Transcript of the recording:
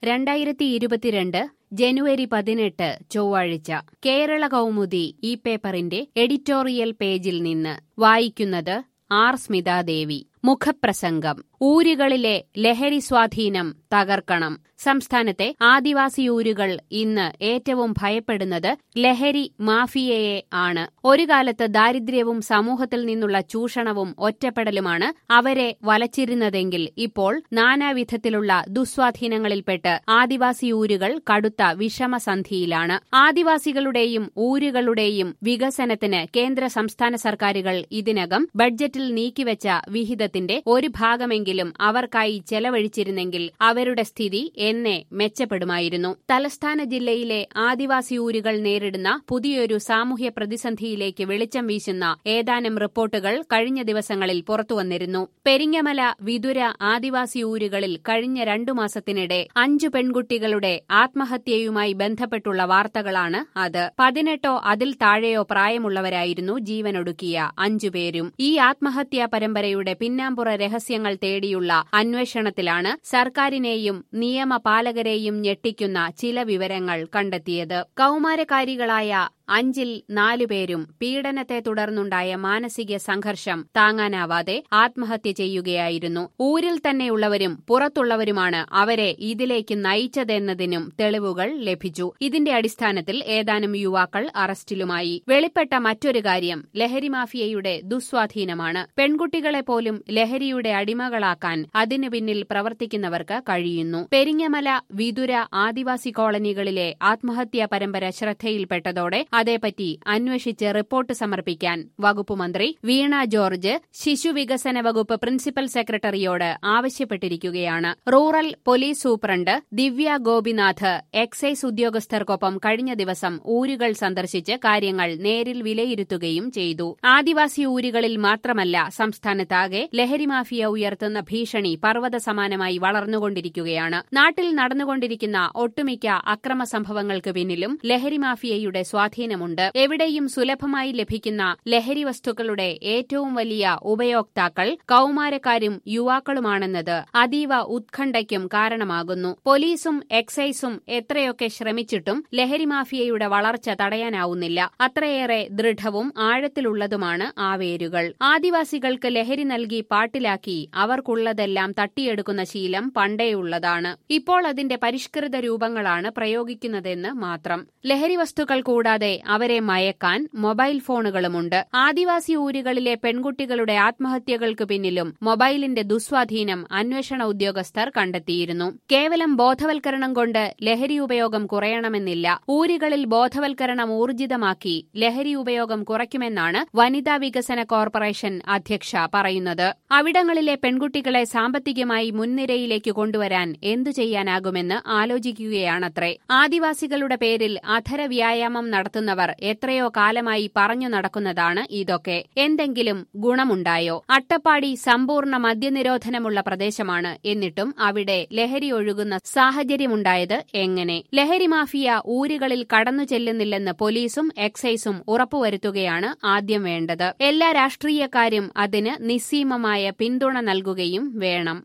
രണ്ടായിരത്തി ഇരുപത്തിരണ്ട് ജനുവരി പതിനെട്ട് ചൊവ്വാഴ്ച കേരള കൗമുദി ഈ പേപ്പറിന്റെ എഡിറ്റോറിയൽ പേജിൽ നിന്ന് വായിക്കുന്നത് ആർ സ്മിതാദേവി മുഖപ്രസംഗം ഊരുകളിലെ ലഹരി സ്വാധീനം തകർക്കണം സംസ്ഥാനത്തെ ആദിവാസി ഊരുകൾ ഇന്ന് ഏറ്റവും ഭയപ്പെടുന്നത് ലഹരി മാഫിയയെ ആണ് ഒരു കാലത്ത് ദാരിദ്ര്യവും സമൂഹത്തിൽ നിന്നുള്ള ചൂഷണവും ഒറ്റപ്പെടലുമാണ് അവരെ വലച്ചിരുന്നതെങ്കിൽ ഇപ്പോൾ നാനാവിധത്തിലുള്ള ദുസ്വാധീനങ്ങളിൽപ്പെട്ട് ആദിവാസി ഊരുകൾ കടുത്ത വിഷമസന്ധിയിലാണ് ആദിവാസികളുടെയും ഊരുകളുടെയും വികസനത്തിന് കേന്ദ്ര സംസ്ഥാന സർക്കാരുകൾ ഇതിനകം ബഡ്ജറ്റിൽ നീക്കിവെച്ച വിഹിതത്തിന്റെ ഒരു ഭാഗമെങ്കിലും അവർക്കായി ചെലവഴിച്ചിരുന്നെങ്കിൽ അവരുടെ സ്ഥിതി എന്നെ മെച്ചപ്പെടുമായിരുന്നു തലസ്ഥാന ജില്ലയിലെ ആദിവാസി ഊരുകൾ നേരിടുന്ന പുതിയൊരു സാമൂഹ്യ പ്രതിസന്ധിയിലേക്ക് വെളിച്ചം വീശുന്ന ഏതാനും റിപ്പോർട്ടുകൾ കഴിഞ്ഞ ദിവസങ്ങളിൽ പുറത്തുവന്നിരുന്നു പെരിങ്ങമല വിതുര ആദിവാസി ഊരുകളിൽ കഴിഞ്ഞ രണ്ടു മാസത്തിനിടെ അഞ്ചു പെൺകുട്ടികളുടെ ആത്മഹത്യയുമായി ബന്ധപ്പെട്ടുള്ള വാർത്തകളാണ് അത് പതിനെട്ടോ അതിൽ താഴെയോ പ്രായമുള്ളവരായിരുന്നു ജീവനൊടുക്കിയ അഞ്ചുപേരും ഈ ആത്മഹത്യാ പരമ്പരയുടെ പിന്നാമ്പുറ രഹസ്യങ്ങൾ തേടിയുള്ള അന്വേഷണത്തിലാണ് സർക്കാരിനെയും നിയമപാലകരെയും ഞെട്ടിക്കുന്ന ചില വിവരങ്ങൾ കണ്ടെത്തിയത് കൌമാരക്കാരികളായ അഞ്ചിൽ നാലുപേരും പീഡനത്തെ തുടർന്നുണ്ടായ മാനസിക സംഘർഷം താങ്ങാനാവാതെ ആത്മഹത്യ ചെയ്യുകയായിരുന്നു ഊരിൽ തന്നെയുള്ളവരും പുറത്തുള്ളവരുമാണ് അവരെ ഇതിലേക്ക് നയിച്ചതെന്നതിനും തെളിവുകൾ ലഭിച്ചു ഇതിന്റെ അടിസ്ഥാനത്തിൽ ഏതാനും യുവാക്കൾ അറസ്റ്റിലുമായി വെളിപ്പെട്ട മറ്റൊരു കാര്യം ലഹരി മാഫിയയുടെ ദുസ്വാധീനമാണ് പെൺകുട്ടികളെ പോലും ലഹരിയുടെ അടിമകളാക്കാൻ അതിനു പിന്നിൽ പ്രവർത്തിക്കുന്നവർക്ക് കഴിയുന്നു പെരിങ്ങമല വിതുര ആദിവാസി കോളനികളിലെ ആത്മഹത്യാ പരമ്പര ശ്രദ്ധയിൽപ്പെട്ടതോടെ അതേപ്പറ്റി അന്വേഷിച്ച് റിപ്പോർട്ട് സമർപ്പിക്കാൻ വകുപ്പ് മന്ത്രി വീണ ജോർജ് ശിശുവികസന വകുപ്പ് പ്രിൻസിപ്പൽ സെക്രട്ടറിയോട് ആവശ്യപ്പെട്ടിരിക്കുകയാണ് rural police superintendent Divya Gopinath excise ഉദ്യോഗസ്ഥർക്കൊപ്പം കഴിഞ്ഞ ദിവസം ഊരുകൾ സന്ദർശിച്ച് കാര്യങ്ങൾ നേരിൽ വിലയിരുത്തുകയും ചെയ്തു ആദിവാസി ഊരുകളിൽ മാത്രമല്ല സംസ്ഥാനത്താകെ ലഹരി മാഫിയ ഉയർത്തുന്ന ഭീഷണി പർവ്വത സമാനമായി വളർന്നുകൊണ്ടിരിക്കുകയാണ് നാട്ടിൽ നടന്നുകൊണ്ടിരിക്കുന്ന ഒട്ടുമിക്ക അക്രമ സംഭവങ്ങൾക്ക് പിന്നിലും ലഹരി മാഫിയയുടെ സ്വാധീനമുണ്ട് എവിടെയും സുലഭമായി ലഭിക്കുന്ന ലഹരി വസ്തുക്കളുടെ ഏറ്റവും വലിയ ഉപയോക്താക്കൾ കൌമാരക്കാരും യുവാക്കളുമാണെന്നത് അതീവ ഉത്കണ്ഠയ്ക്കും കാരണമാകുന്നു പോലീസും എക്സൈസും എത്രയൊക്കെ ശ്രമിച്ചിട്ടും ലഹരി മാഫിയയുടെ വളർച്ച തടയാനാവുന്നില്ല അത്രയേറെ ദൃഢവും ആഴത്തിലുള്ളതുമാണ് ആ വേരുകൾ ആദിവാസികൾക്ക് ലഹരി നൽകി പാട്ടിലാക്കി അവർക്കുള്ളതെല്ലാം തട്ടിയെടുക്കുന്ന ശീലം പണ്ടേയുള്ളതാണ് ഇപ്പോൾ അതിന്റെ പരിഷ്കൃത രൂപങ്ങളാണ് പ്രയോഗിക്കുന്നതെന്ന് മാത്രം ലഹരി വസ്തുക്കൾ കൂടാതെ അവരെ മയക്കാൻ മൊബൈൽ ഫോണുകളുമുണ്ട് ആദിവാസി ഊരുകളിലെ പെൺകുട്ടികളുടെ ആത്മഹത്യകൾക്ക് പിന്നിലും മൊബൈലിന്റെ ദുസ്വാധീനം അന്വേഷണ ഉദ്യോഗസ്ഥർ കണ്ടെത്തിയിരുന്നു കേവലം ബോധവൽക്കരണം കൊണ്ട് ലഹരി ഉപയോഗം കുറയണമെന്നില്ല ഊരുകളിൽ ബോധവൽക്കരണം ഊർജിതമാക്കി ലഹരി ഉപയോഗം കുറയ്ക്കുമെന്നാണ് വനിതാ വികസന കോർപ്പറേഷൻ അധ്യക്ഷ പറയുന്നത് അവിടങ്ങളിലെ പെൺകുട്ടികളെ സാമ്പത്തികമായി മുൻനിരയിലേക്ക് കൊണ്ടുവരാൻ എന്തു ചെയ്യാനാകുമെന്ന് ആലോചിക്കുകയാണത്രേ ആദിവാസികളുടെ പേരിൽ അധര വ്യായാമം നടത്തുന്നവർ എത്രയോ കാലമായി പറഞ്ഞു നടക്കുന്നതാണ് ഇതൊക്കെ എന്തെങ്കിലും ഗുണമുണ്ടായോ അട്ടപ്പാടി സമ്പൂർണ്ണ മദ്യനിരോധനമുള്ള പ്രദേശമാണ് എന്നിട്ടും അവിടെ ലഹരി ഒഴുകുന്ന സാഹചര്യമുണ്ടായത് എങ്ങനെ ലഹരി മാഫിയ ഊരുകളിൽ കടന്നു ചെല്ലുന്നില്ലെന്ന് പോലീസും എക്സൈസും ഉറപ്പുവരുത്തുകയാണ് ആദ്യം വേണ്ടത് എല്ലാ രാഷ്ട്രീയക്കാരും അതിന് നിസ്സീമമായ പിന്തുണ നൽകുകയും വേണം